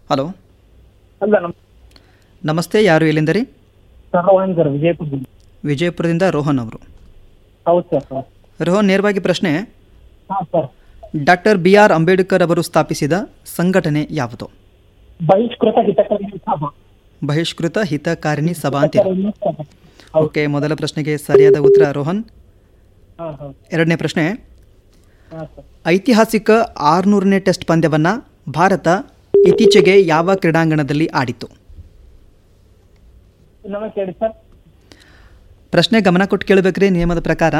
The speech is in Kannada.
ಹಲೋ ಅಲ್ಲ ನಮ್ಮ ನಮಸ್ತೆ ಯಾರು ಎಲ್ಲಿಂದರಿ ಸರ್ ರೋಹನ್ ಸರ್ ವಿಜಯಪುರದಿಂದ ವಿಜಯಪುರದಿಂದ ರೋಹನ್ ಅವರು ಹೌದು ಸರ್ ಸರ್ ರೋಹನ್ ನೇರವಾಗಿ ಪ್ರಶ್ನೆ ಹಾಂ sir doctor B R Ambedkar ಅವರು ಸ್ಥಾಪಿಸಿದ ಸಂಘಟನೆ ಯಾವುದು ಬಹಿಷ್ಕೃತ ಹಿತಕಾರಿ ಸಭಾ ಬಹಿಷ್ಕೃತ ಹಿತಕಾರಿಣಿ ಸಭಾ ಅಂತೀರ ಹೌದು ಓಕೆ ಮೊದಲ ಪ್ರಶ್ನೆಗೆ ಸರಿಯಾದ ಉತ್ತರ ರೋಹನ್ ಹಾಂ ಹೌದು ಎರಡನೇ ಪ್ರಶ್ನೆ ಹಾಂ ಸರ್ ಐತಿಹಾಸಿಕ ಆರುನೂರನೇ ಟೆಸ್ಟ್ ಪಂದ್ಯವನ್ನು ಭಾರತ ಇತ್ತೀಚೆಗೆ ಯಾವ ಕ್ರೀಡಾಂಗಣದಲ್ಲಿ ಆಡಿತು ಇನ್ನೊಮ್ಮೆ ಕೇಳಿ ಸರ್ ಪ್ರಶ್ನೆ ಗಮನ ಕೊಟ್ಟು ಕೇಳಬೇಕ್ರಿ ನಿಯಮದ ಪ್ರಕಾರ